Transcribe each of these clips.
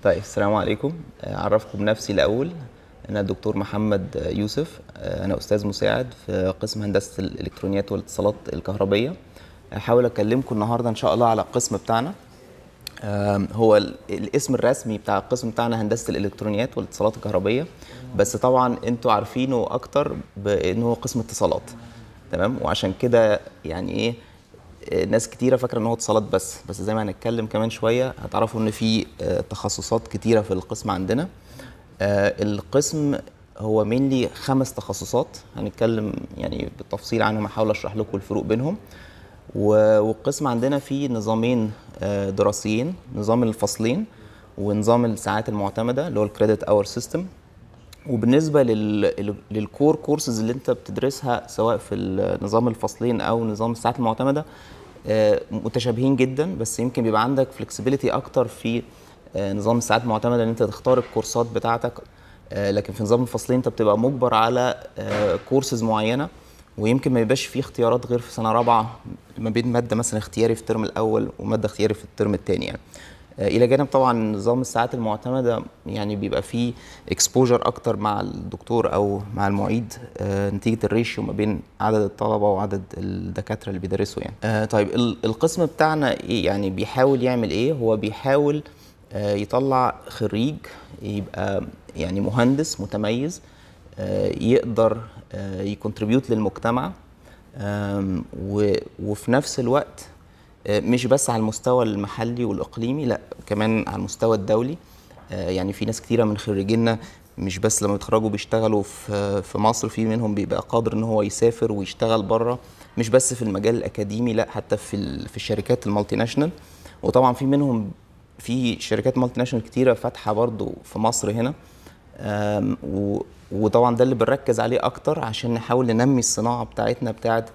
طيب السلام عليكم اعرفكم بنفسي الاول انا الدكتور محمد يوسف انا استاذ مساعد في قسم هندسه الالكترونيات والاتصالات الكهربيه هحاول اكلمكم النهارده ان شاء الله على القسم بتاعنا آم، هو ال- الاسم الرسمي بتاع القسم بتاعنا هندسه الالكترونيات والاتصالات الكهربيه بس طبعا انتوا عارفينه اكتر بانه هو قسم اتصالات تمام وعشان كده يعني ايه آه، ناس كتيره فاكره ان هو اتصالات بس بس زي ما هنتكلم كمان شويه هتعرفوا ان في آه، تخصصات كتيره في القسم عندنا آه، القسم هو مينلي خمس تخصصات هنتكلم يعني بالتفصيل عنهم هحاول اشرح لكم الفروق بينهم و- والقسم عندنا فيه نظامين آه، دراسيين نظام الفصلين ونظام الساعات المعتمده اللي هو الكريدت اور سيستم وبالنسبه لل... للكور كورسز اللي انت بتدرسها سواء في نظام الفصلين او نظام الساعات المعتمده آه، متشابهين جدا بس يمكن بيبقى عندك فلكسبيليتي اكتر في آه، نظام الساعات المعتمده ان انت تختار الكورسات بتاعتك آه، لكن في نظام الفصلين انت بتبقى مجبر على كورسز معينه ويمكن ما يبقاش فيه اختيارات غير في سنه رابعه ما بين ماده مثلا اختياري في الترم الاول وماده اختياري في الترم الثاني يعني آه، الى جانب طبعا نظام الساعات المعتمده يعني بيبقى فيه اكسبوجر اكتر مع الدكتور او مع المعيد آه، نتيجه الريشيو ما بين عدد الطلبه وعدد الدكاتره اللي بيدرسوا يعني آه، طيب ال- القسم بتاعنا ايه يعني بيحاول يعمل ايه هو بيحاول آه، يطلع خريج يبقى يعني مهندس متميز آه، يقدر يكونتريبيوت للمجتمع آم، و- وفي نفس الوقت آه، مش بس على المستوى المحلي والاقليمي لا كمان على المستوى الدولي آه، يعني في ناس كتيره من خريجينا مش بس لما يتخرجوا بيشتغلوا في في مصر في منهم بيبقى قادر ان هو يسافر ويشتغل بره مش بس في المجال الاكاديمي لا حتى في ال- في الشركات المالتي ناشونال وطبعا في منهم في شركات مالتي ناشونال كتيره فاتحه برضو في مصر هنا آم، و- وطبعا ده اللي بنركز عليه اكتر عشان نحاول ننمي الصناعه بتاعتنا بتاعت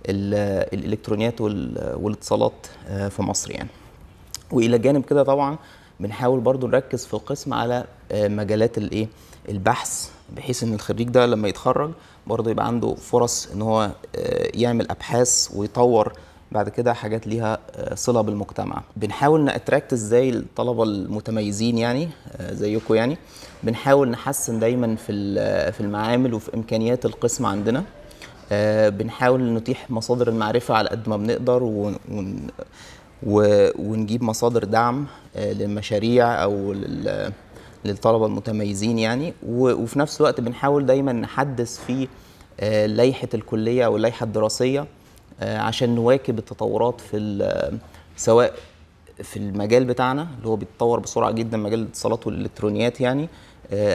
ال- الالكترونيات وال- والاتصالات آه، في مصر يعني والى جانب كده طبعا بنحاول برضو نركز في القسم على آه، مجالات الايه البحث بحيث ان الخريج ده لما يتخرج برضو يبقى عنده فرص ان هو آه، يعمل ابحاث ويطور بعد كده حاجات ليها آه، صله بالمجتمع بنحاول ناتراكت ازاي الطلبه المتميزين يعني آه، زيكم يعني بنحاول نحسن دايما في ال- في المعامل وفي امكانيات القسم عندنا آه، بنحاول نتيح مصادر المعرفة على قد ما بنقدر ون... ون... و... ونجيب مصادر دعم آه، للمشاريع أو لل... للطلبة المتميزين يعني و... وفي نفس الوقت بنحاول دايما نحدث في آه، لائحة الكلية أو اللائحة الدراسية آه، عشان نواكب التطورات في ال... سواء في المجال بتاعنا اللي هو بيتطور بسرعة جدا مجال الاتصالات والإلكترونيات يعني آه،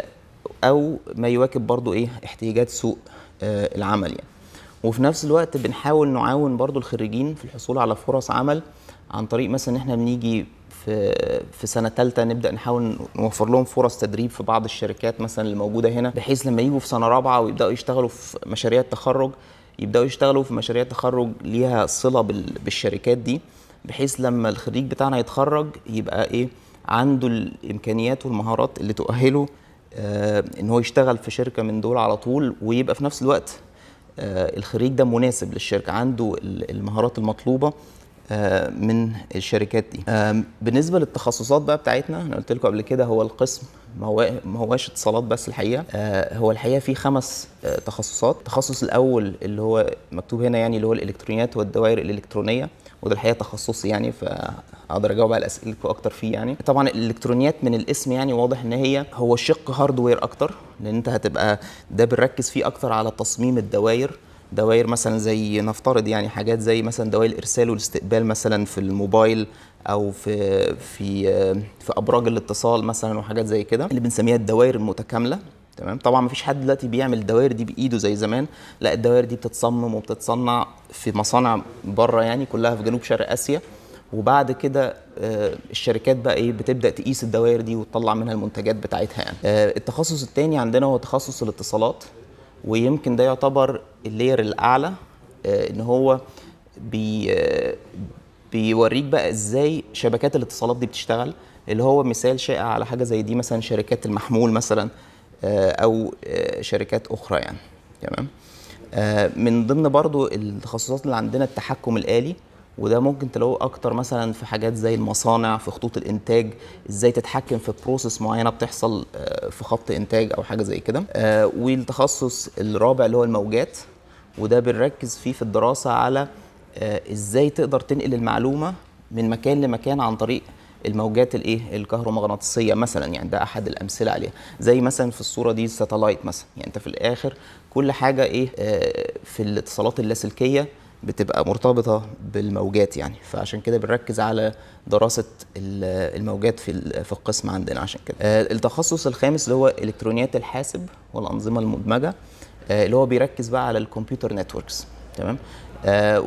او ما يواكب برضو ايه احتياجات سوق آه، العمل يعني وفي نفس الوقت بنحاول نعاون برضو الخريجين في الحصول على فرص عمل عن طريق مثلا ان احنا بنيجي في في سنه ثالثه نبدا نحاول نوفر لهم فرص تدريب في بعض الشركات مثلا اللي موجوده هنا بحيث لما يجوا في سنه رابعه ويبداوا يشتغلوا في مشاريع التخرج يبداوا يشتغلوا في مشاريع التخرج ليها صله بال- بالشركات دي بحيث لما الخريج بتاعنا يتخرج يبقى ايه عنده الامكانيات والمهارات اللي تؤهله آه، ان هو يشتغل في شركه من دول على طول ويبقى في نفس الوقت آه، الخريج ده مناسب للشركه عنده ال- المهارات المطلوبه آه، من الشركات دي آم، بالنسبه للتخصصات بقى بتاعتنا انا قلت لكم قبل كده هو القسم ما هو ما هواش اتصالات بس الحقيقه آه، هو الحقيقه في خمس آه، تخصصات التخصص الاول اللي هو مكتوب هنا يعني اللي هو الالكترونيات والدوائر الالكترونيه وده الحقيقه تخصصي يعني فاقدر اجاوب على اسئلتكم اكتر فيه يعني طبعا الالكترونيات من الاسم يعني واضح ان هي هو شق هاردوير اكتر لان انت هتبقى ده بنركز فيه اكتر على تصميم الدوائر دوائر مثلا زي نفترض يعني حاجات زي مثلا دوائر الارسال والاستقبال مثلا في الموبايل او في في في ابراج الاتصال مثلا وحاجات زي كده اللي بنسميها الدوائر المتكامله تمام طبعا مفيش حد دلوقتي بيعمل الدوائر دي بايده زي زمان لا الدوائر دي بتتصمم وبتتصنع في مصانع بره يعني كلها في جنوب شرق اسيا وبعد كده آه، الشركات بقى ايه بتبدا تقيس الدوائر دي وتطلع منها المنتجات بتاعتها يعني آه، التخصص الثاني عندنا هو تخصص الاتصالات ويمكن ده يعتبر اللير الاعلى آه، ان هو بي آه، بيوريك بقى ازاي شبكات الاتصالات دي بتشتغل اللي هو مثال شائع على حاجه زي دي مثلا شركات المحمول مثلا آه، او آه، شركات اخرى يعني تمام آه، من ضمن برضو التخصصات اللي عندنا التحكم الآلي وده ممكن تلاقوه اكتر مثلا في حاجات زي المصانع في خطوط الانتاج ازاي تتحكم في بروسيس معينه بتحصل آه، في خط انتاج او حاجه زي كده آه، والتخصص الرابع اللي هو الموجات وده بنركز فيه في الدراسه على آه، ازاي تقدر تنقل المعلومه من مكان لمكان عن طريق الموجات الايه الكهرومغناطيسيه مثلا يعني ده احد الامثله عليها زي مثلا في الصوره دي الساتلايت مثلا يعني انت في الاخر كل حاجه ايه آه، في الاتصالات اللاسلكيه بتبقى مرتبطه بالموجات يعني فعشان كده بنركز على دراسه ال- الموجات في ال- في القسم عندنا عشان كده آه، التخصص الخامس اللي هو الكترونيات الحاسب والانظمه المدمجه آه، اللي هو بيركز بقى على الكمبيوتر نتوركس تمام آه،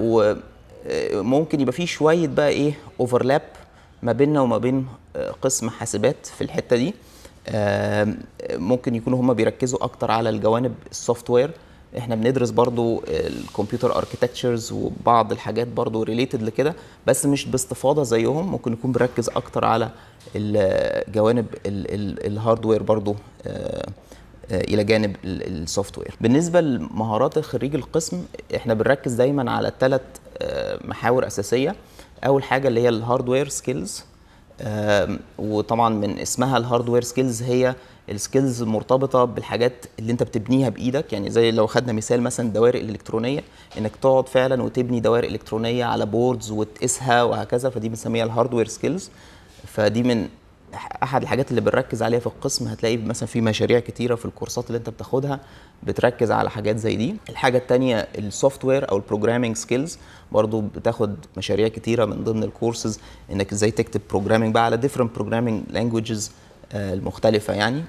وممكن يبقى فيه شويه بقى ايه اوفرلاب ما بيننا وما بين آه، قسم حاسبات في الحته دي آم، ممكن يكونوا هم بيركزوا اكتر على الجوانب السوفت وير احنا بندرس برضو الكمبيوتر اركيتكتشرز وبعض الحاجات برضو ريليتد لكده بس مش باستفاضه زيهم ممكن يكون بيركز اكتر على الجوانب الهاردوير برضو آه، آه، الى جانب السوفت وير بالنسبه لمهارات خريج القسم احنا بنركز دايما على ثلاث محاور اساسيه اول حاجه اللي هي الهاردوير سكيلز آم، وطبعا من اسمها الهاردوير سكيلز هي السكيلز المرتبطه بالحاجات اللي انت بتبنيها بايدك يعني زي لو خدنا مثال مثلا الدوائر الالكترونيه انك تقعد فعلا وتبني دوائر الكترونيه على بوردز وتقيسها وهكذا فدي بنسميها الهاردوير سكيلز فدي من احد الحاجات اللي بنركز عليها في القسم هتلاقي مثلا في مشاريع كتيره في الكورسات اللي انت بتاخدها بتركز على حاجات زي دي الحاجه التانية السوفت وير او البروجرامينج سكيلز برضو بتاخد مشاريع كتيره من ضمن الكورسز انك ازاي تكتب بروجرامينج بقى على ديفرنت بروجرامينج لانجويجز المختلفه يعني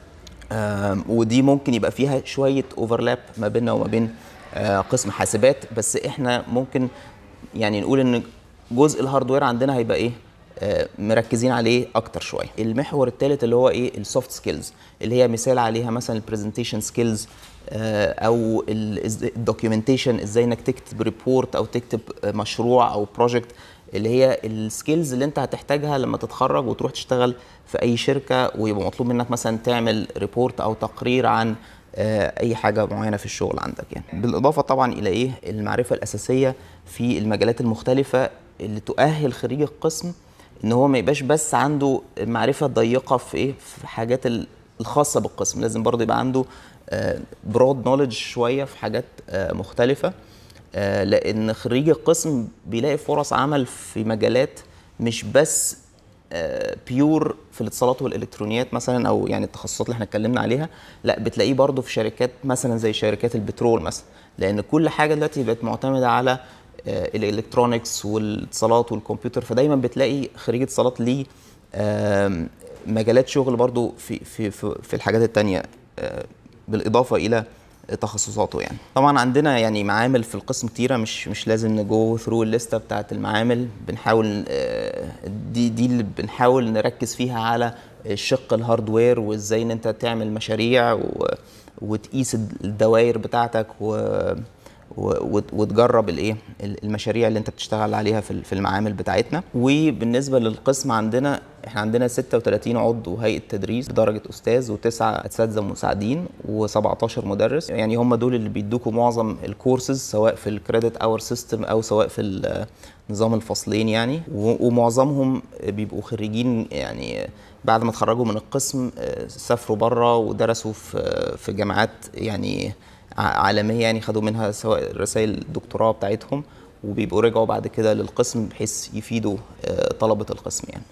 آم، ودي ممكن يبقى فيها شويه اوفرلاب ما بيننا وما بين آه، قسم حاسبات بس احنا ممكن يعني نقول ان جزء الهاردوير عندنا هيبقى ايه آه، مركزين عليه اكتر شويه المحور الثالث اللي هو ايه السوفت سكيلز اللي هي مثال عليها مثلا البرزنتيشن سكيلز او الدوكيومنتيشن ازاي انك تكتب ريبورت او تكتب آه، مشروع او بروجكت اللي هي السكيلز اللي انت هتحتاجها لما تتخرج وتروح تشتغل في اي شركه ويبقى مطلوب منك مثلا تعمل ريبورت او تقرير عن آه، اي حاجه معينه في الشغل عندك يعني بالاضافه طبعا الى ايه المعرفه الاساسيه في المجالات المختلفه اللي تؤهل خريج القسم ان هو ما يبقاش بس عنده معرفه ضيقه في ايه في حاجات ال- الخاصه بالقسم لازم برضه يبقى عنده برود نوليدج شويه في حاجات آه، مختلفه آه، لان خريج القسم بيلاقي فرص عمل في مجالات مش بس بيور في الاتصالات والالكترونيات مثلا او يعني التخصصات اللي احنا اتكلمنا عليها لا بتلاقيه برضه في شركات مثلا زي شركات البترول مثلا لان كل حاجه دلوقتي بقت معتمده على آه، الالكترونكس والاتصالات والكمبيوتر فدايما بتلاقي خريج اتصالات ليه آم، مجالات شغل برضو في في في, في الحاجات التانية آه، بالاضافه الى تخصصاته يعني طبعا عندنا يعني معامل في القسم كتيره مش مش لازم نجو ثرو الليسته بتاعت المعامل بنحاول آه، دي دي اللي بنحاول نركز فيها على الشق الهاردوير وازاي ان انت تعمل مشاريع و وتقيس الدوائر بتاعتك و و- وت- وتجرب الايه ال- المشاريع اللي انت بتشتغل عليها في ال- في المعامل بتاعتنا وبالنسبه للقسم عندنا احنا عندنا 36 عضو هيئه تدريس بدرجه استاذ وتسعه اساتذه مساعدين و17 مدرس يعني هم دول اللي بيدوكوا معظم الكورسز سواء في الكريدت اور سيستم او سواء في ال- نظام الفصلين يعني و- ومعظمهم بيبقوا خريجين يعني بعد ما اتخرجوا من القسم آه، سافروا بره ودرسوا في في جامعات يعني ع- عالميه يعني خدوا منها سواء رسائل الدكتوراه بتاعتهم وبيبقوا رجعوا بعد كده للقسم بحيث يفيدوا آه، طلبه القسم يعني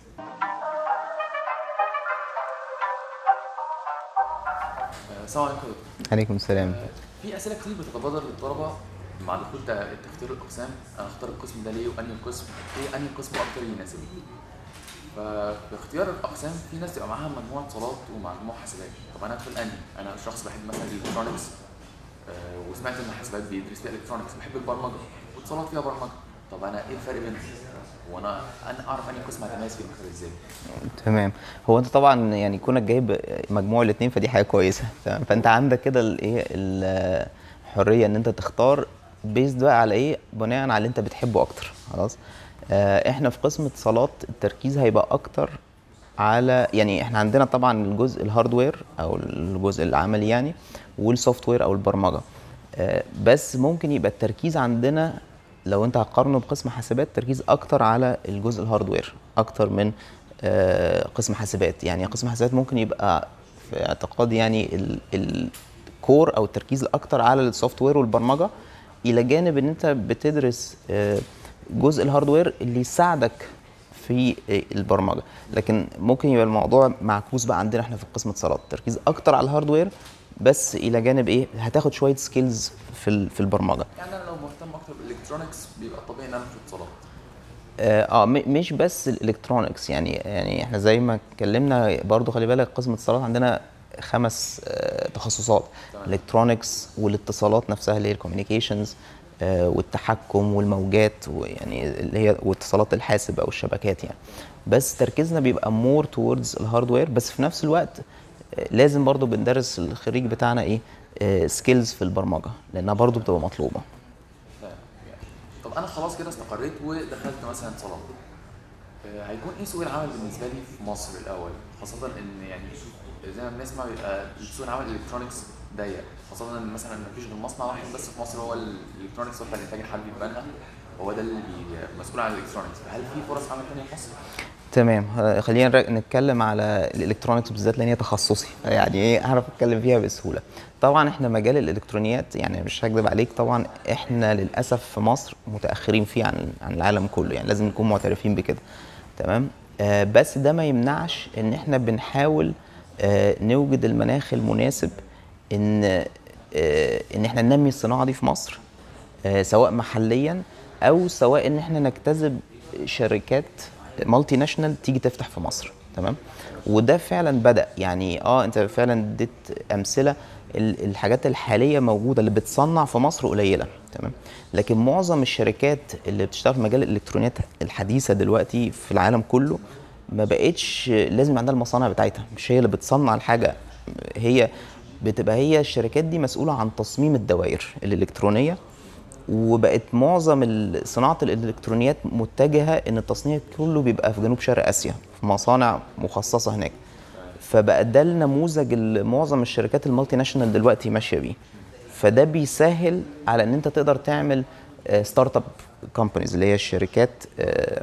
السلام عليكم يا دكتور عليكم السلام في اسئله كتير بتتبادر للطلبه مع دخول تا- تختيار الاقسام انا اختار القسم ده ليه وانهي قسم ايه انهي قسم اكتر يناسبني ففي اختيار الاقسام في ناس تبقى معاها مجموعه اتصالات ومجموعه حاسبات طب انا ادخل انهي انا شخص بحب مثلا الالكترونكس آه، وسمعت ان حاسبات بيدرس فيها الكترونكس بحب البرمجه واتصالات فيها برمجه طب انا ايه الفرق بينهم وانا انا اعرف انهي قسم هتميز فيه اكتر ازاي تمام هو انت طبعا يعني كونك جايب مجموع الاثنين فدي حاجه كويسه تمام فانت عندك كده الايه الحريه ان انت تختار بيزد بقى على ايه بناء على اللي انت بتحبه اكتر خلاص آه، احنا في قسم اتصالات التركيز هيبقى اكتر على يعني احنا عندنا طبعا الجزء الهاردوير او الجزء العملي يعني والسوفت وير او البرمجه آه، بس ممكن يبقى التركيز عندنا لو انت هتقارنه بقسم حاسبات تركيز اكتر على الجزء الهاردوير اكتر من آه، قسم حاسبات يعني قسم حاسبات ممكن يبقى في اعتقادي يعني ال- الكور او التركيز الاكتر على السوفت وير والبرمجه الى جانب ان انت بتدرس آه، جزء الهاردوير اللي يساعدك في آه، البرمجه لكن ممكن يبقى الموضوع معكوس بقى عندنا احنا في قسم اتصالات تركيز اكتر على الهاردوير بس الى جانب ايه هتاخد شويه سكيلز في ال- في البرمجه يعني انا لو مهتم اكتر بالالكترونكس بيبقى طبيعي ان انا في اتصالات اه آه، م- مش بس الالكترونكس يعني يعني احنا زي ما اتكلمنا برضو خلي بالك قسم اتصالات عندنا خمس آه، تخصصات تمام. الكترونكس والاتصالات نفسها اللي هي الكوميونيكيشنز والتحكم والموجات ويعني اللي هي واتصالات الحاسب او الشبكات يعني بس تركيزنا بيبقى مور توردز الهاردوير بس في نفس الوقت آه، لازم برضو بندرس الخريج بتاعنا ايه سكيلز في البرمجه لانها برضو بتبقى مطلوبه لا يعني طب انا خلاص كده استقريت ودخلت مثلا اتصالات آه، هيكون ايه سوق العمل بالنسبه لي في مصر الاول خاصه ان يعني زي ما بنسمع بيبقى سوق العمل الالكترونكس ضيق خاصه ان مثلا مفيش غير مصنع واحد بس في مصر هو الالكترونكس وحده الانتاج الحربي في بنها هو ده اللي بي- مسؤول عن الالكترونكس فهل في فرص عمل تانية في مصر؟ تمام ه- خلينا نر- نتكلم على الالكترونكس بالذات لان هي تخصصي يعني ايه اعرف اتكلم فيها بسهوله طبعا احنا مجال الالكترونيات يعني مش هكذب عليك طبعا احنا للاسف في مصر متاخرين فيه عن عن العالم كله يعني لازم نكون معترفين بكده تمام آه بس ده ما يمنعش ان احنا بنحاول آه نوجد المناخ المناسب ان آه ان احنا ننمي الصناعه دي في مصر آه، سواء محليا او سواء ان احنا نجتذب شركات مالتي ناشونال تيجي تفتح في مصر تمام وده فعلا بدا يعني اه انت فعلا اديت امثله ال- الحاجات الحاليه موجوده اللي بتصنع في مصر قليله تمام لكن معظم الشركات اللي بتشتغل في مجال الالكترونيات الحديثه دلوقتي في العالم كله ما بقتش لازم عندها المصانع بتاعتها مش هي اللي بتصنع الحاجه هي بتبقى هي الشركات دي مسؤوله عن تصميم الدوائر الالكترونيه وبقت معظم ال- صناعه الالكترونيات متجهه ان التصنيع كله بيبقى في جنوب شرق اسيا في مصانع مخصصه هناك فبقى ده النموذج اللي معظم الشركات المالتي ناشونال دلوقتي ماشيه بيه فده بيسهل على ان انت تقدر تعمل ستارت اب كومبانيز اللي هي الشركات آه،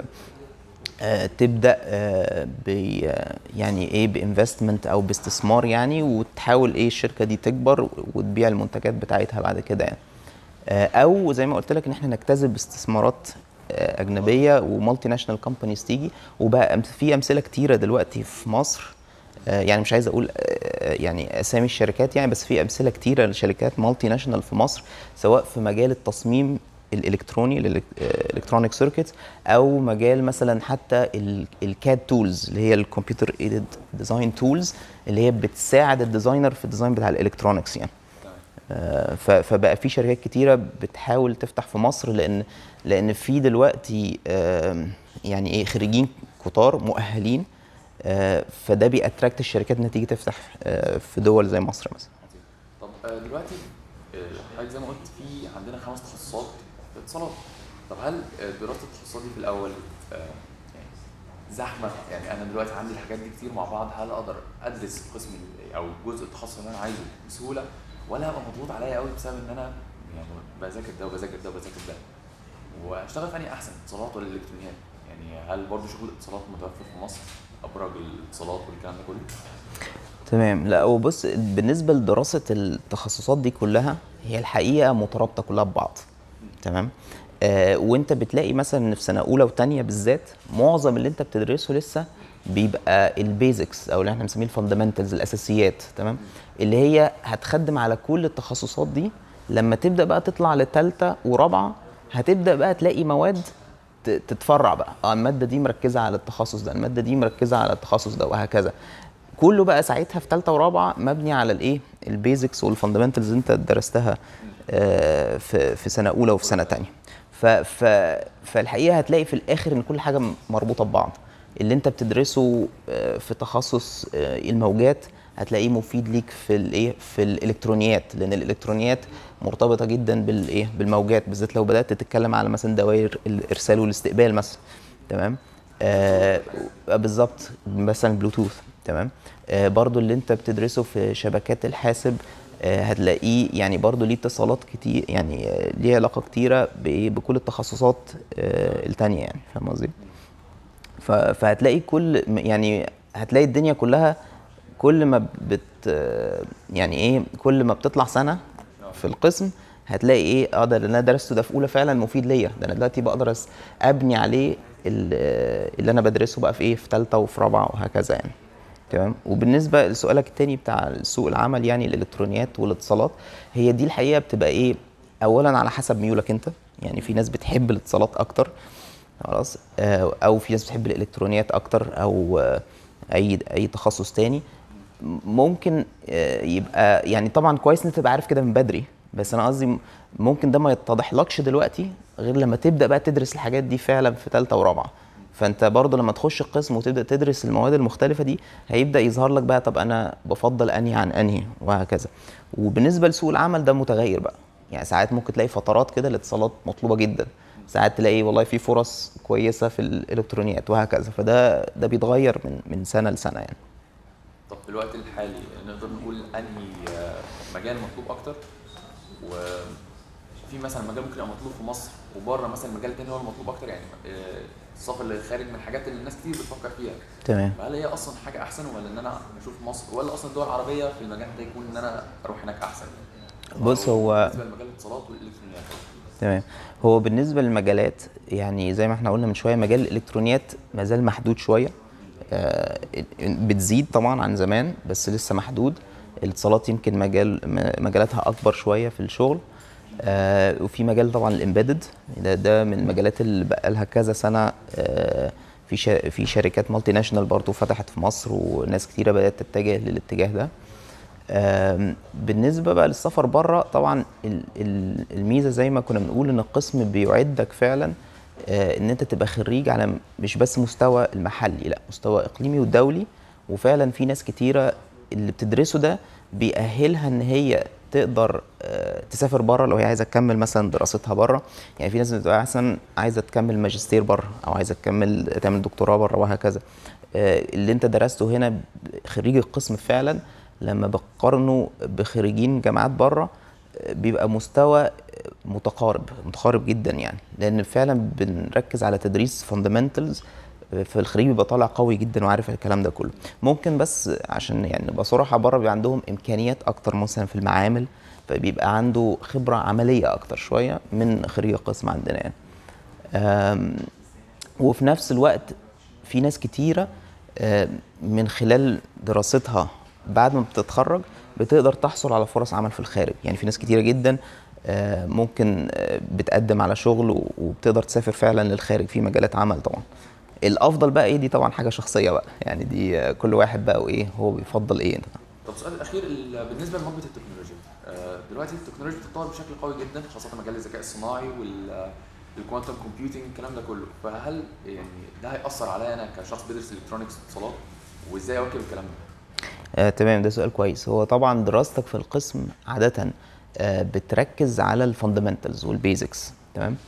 آه، تبدا آه، ب يعني ايه بانفستمنت او باستثمار يعني وتحاول ايه الشركه دي تكبر وتبيع المنتجات بتاعتها بعد كده يعني آه، او زي ما قلت لك ان احنا نجتذب استثمارات آه، اجنبيه ومالتي ناشونال كومبانيز تيجي وبقى أمث- في امثله كتيره دلوقتي في مصر آه، يعني مش عايز اقول آه، يعني اسامي الشركات يعني بس في امثله كتيره لشركات مالتي ناشونال في مصر سواء في مجال التصميم الالكتروني الالكترونيك سيركتس او مجال مثلا حتى الكاد تولز اللي هي الكمبيوتر ايدد ديزاين تولز اللي هي بتساعد الديزاينر في الديزاين بتاع الالكترونكس يعني آه، ف- فبقى في شركات كتيره بتحاول تفتح في مصر لان لان في دلوقتي آم، يعني ايه خريجين كتار مؤهلين آه، فده بيأتراكت الشركات انها تيجي تفتح آه، في دول زي مصر مثلا طب آه، دلوقتي آه، حضرتك زي ما قلت في عندنا خمس تخصصات في اتصالات طب هل آه، دراسه التخصصات دي في الاول آه، يعني زحمه يعني انا دلوقتي عندي الحاجات دي كتير مع بعض هل اقدر ادرس القسم ال- او جزء التخصص اللي انا عايزه بسهوله ولا هبقى مضغوط عليا قوي بسبب ان انا يعني بذاكر ده وبذاكر ده وبذاكر ده واشتغل في انهي احسن اتصالات ولا الالكترونيات يعني هل برضه شغل الاتصالات متوفر في مصر ابراج الاتصالات والكلام ده كله تمام لا وبص بالنسبه لدراسه التخصصات دي كلها هي الحقيقه مترابطه كلها ببعض تمام آه وانت بتلاقي مثلا إن في سنه اولى وثانيه بالذات معظم اللي انت بتدرسه لسه بيبقى البيزكس او اللي احنا بنسميه الفاندمنتالز الاساسيات تمام اللي هي هتخدم على كل التخصصات دي لما تبدا بقى تطلع لثالثه ورابعه هتبدا بقى تلاقي مواد ت- تتفرع بقى اه الماده دي مركزه على التخصص ده الماده دي مركزه على التخصص ده وهكذا كله بقى ساعتها في ثالثه ورابعه مبني على الايه البيزكس والفاندمنتالز انت درستها آه، في في سنه اولى وفي سنه ثانيه ف ف فالحقيقه هتلاقي في الاخر ان كل حاجه مربوطه ببعض اللي انت بتدرسه آه، في تخصص آه، الموجات هتلاقيه مفيد ليك في الايه في الالكترونيات لان الالكترونيات مرتبطه جدا بالايه بالموجات بالذات لو بدات تتكلم على مثلا دوائر الارسال والاستقبال مثلا تمام آه بالظبط مثلا بلوتوث تمام آه برضو اللي انت بتدرسه في شبكات الحاسب آه، هتلاقيه يعني برضو ليه اتصالات كتير يعني آه، ليه علاقه كتيره بإيه؟ بكل التخصصات آه، التانية يعني فاهم قصدي؟ ف- فهتلاقي كل م- يعني هتلاقي الدنيا كلها كل ما بت يعني ايه كل ما بتطلع سنه في القسم هتلاقي ايه اه ده اللي انا درسته ده في اولى فعلا مفيد ليا ده انا دلوقتي بقدر أس- ابني عليه ال- اللي انا بدرسه بقى في ايه في ثالثه وفي رابعه وهكذا يعني تمام وبالنسبه لسؤالك التاني بتاع سوق العمل يعني الالكترونيات والاتصالات هي دي الحقيقه بتبقى ايه اولا على حسب ميولك انت يعني في ناس بتحب الاتصالات اكتر خلاص آه، او في ناس بتحب الالكترونيات اكتر او آه، اي اي تخصص تاني م- ممكن آه، يبقى يعني طبعا كويس ان انت تبقى عارف كده من بدري بس انا قصدي م- ممكن ده ما يتضحلكش دلوقتي غير لما تبدا بقى تدرس الحاجات دي فعلا في ثالثه ورابعه فانت برضه لما تخش القسم وتبدا تدرس المواد المختلفه دي هيبدا يظهر لك بقى طب انا بفضل انهي عن انهي وهكذا وبالنسبه لسوق العمل ده متغير بقى يعني ساعات ممكن تلاقي فترات كده الاتصالات مطلوبه جدا ساعات تلاقي والله في فرص كويسه في الالكترونيات وهكذا فده ده بيتغير من من سنه لسنه يعني طب في الوقت الحالي نقدر نقول انهي آه، مجال مطلوب اكتر وفي مثلا مجال ممكن يبقى مطلوب في مصر وبره مثلا مجال تاني هو المطلوب اكتر يعني آه، السفر للخارج من الحاجات اللي الناس كتير بتفكر فيها تمام فهل هي اصلا حاجه احسن ولا ان انا اشوف مصر ولا اصلا الدول العربيه في المجال ده يكون ان انا اروح هناك احسن بص هو بالنسبه لمجال الاتصالات والالكترونيات تمام هو بالنسبه للمجالات يعني زي ما احنا قلنا من شويه مجال الالكترونيات ما زال محدود شويه آه، بتزيد طبعا عن زمان بس لسه محدود الاتصالات يمكن مجال م- مجالاتها اكبر شويه في الشغل آه، وفي مجال طبعا الامبيدد ده ده من المجالات اللي بقى لها كذا سنه آه، في شا- في شركات مالتي ناشونال برضه فتحت في مصر وناس كتيره بدات تتجه للاتجاه ده آم، بالنسبه بقى للسفر بره طبعا ال- ال- الميزه زي ما كنا بنقول ان القسم بيعدك فعلا آه، ان انت تبقى خريج على م- مش بس مستوى المحلي لا مستوى اقليمي ودولي وفعلا في ناس كتيره اللي بتدرسه ده بيأهلها ان هي تقدر آه، تسافر بره لو هي عايزه تكمل مثلا دراستها بره يعني في ناس بتبقى مثلا عايزه تكمل ماجستير بره او عايزه تكمل تعمل دكتوراه بره وهكذا آه، اللي انت درسته هنا ب- خريج القسم فعلا لما بقارنه بخريجين جامعات بره آه، بيبقى مستوى آه، متقارب متقارب جدا يعني لان فعلا بنركز على تدريس فاندمنتالز في الخريج بيبقى طالع قوي جدا وعارف الكلام ده كله ممكن بس عشان يعني نبقى صراحه بره بيبقى عندهم امكانيات اكتر مثلا في المعامل فبيبقى عنده خبره عمليه اكتر شويه من خريج القسم عندنا يعني آم، وفي نفس الوقت في ناس كتيرة آه، من خلال دراستها بعد ما بتتخرج بتقدر تحصل على فرص عمل في الخارج يعني في ناس كتيرة جدا آه، ممكن آه، بتقدم على شغل و- وبتقدر تسافر فعلا للخارج في مجالات عمل طبعا الافضل بقى ايه دي طبعا حاجه شخصيه بقى يعني دي آه، كل واحد بقى وايه هو بيفضل ايه طب السؤال الاخير ال- بالنسبه لمواكبه التكنولوجيا آه، دلوقتي التكنولوجيا بتتطور بشكل قوي جدا خاصه مجال الذكاء الصناعي والكوانتم كومبيوتنج الكلام ده كله فهل يعني ده هياثر عليا انا كشخص بيدرس الكترونكس واتصالات وازاي اواكب الكلام ده آه، تمام ده سؤال كويس هو طبعا دراستك في القسم عادة آه، بتركز على الفاندمنتالز والبيزكس تمام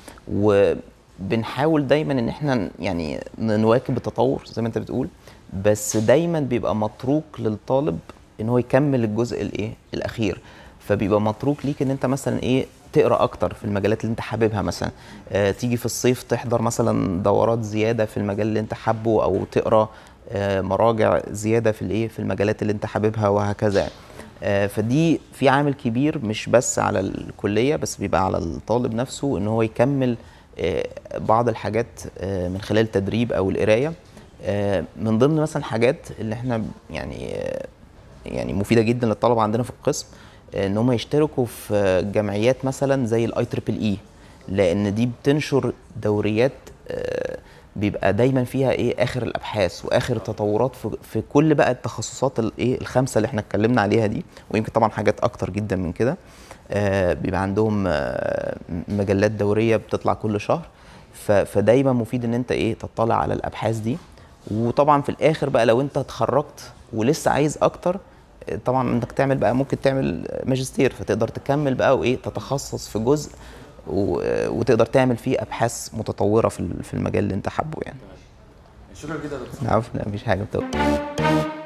وبنحاول دايما ان احنا ن- يعني ن- نواكب التطور زي ما انت بتقول بس دايما بيبقى متروك للطالب ان هو يكمل الجزء الايه الاخير فبيبقى متروك ليك ان انت مثلا ايه تقرا اكتر في المجالات اللي انت حاببها مثلا آه تيجي في الصيف تحضر مثلا دورات زياده في المجال اللي انت حابه او تقرا آه مراجع زياده في الايه في المجالات اللي انت حاببها وهكذا يعني. آه فدي في عامل كبير مش بس على الكليه بس بيبقى على الطالب نفسه ان هو يكمل آه بعض الحاجات آه من خلال التدريب او القرايه آه من ضمن مثلا حاجات اللي احنا يعني آه يعني مفيده جدا للطلبه عندنا في القسم ان هم يشتركوا في جمعيات مثلا زي الاي تريبل اي لان دي بتنشر دوريات آه، بيبقى دايما فيها ايه اخر الابحاث واخر التطورات في, في كل بقى التخصصات الايه الخمسه اللي احنا اتكلمنا عليها دي ويمكن طبعا حاجات اكتر جدا من كده آه، بيبقى عندهم آه، مجلات دوريه بتطلع كل شهر ف- فدايما مفيد ان انت ايه تطلع على الابحاث دي وطبعا في الاخر بقى لو انت اتخرجت ولسه عايز اكتر طبعا انك تعمل بقى ممكن تعمل ماجستير فتقدر تكمل بقى وايه تتخصص في جزء و- وتقدر تعمل فيه ابحاث متطوره في ال- في المجال اللي انت حابه يعني شكرا جدا يا دكتور عارف لا مفيش حاجه بتبقى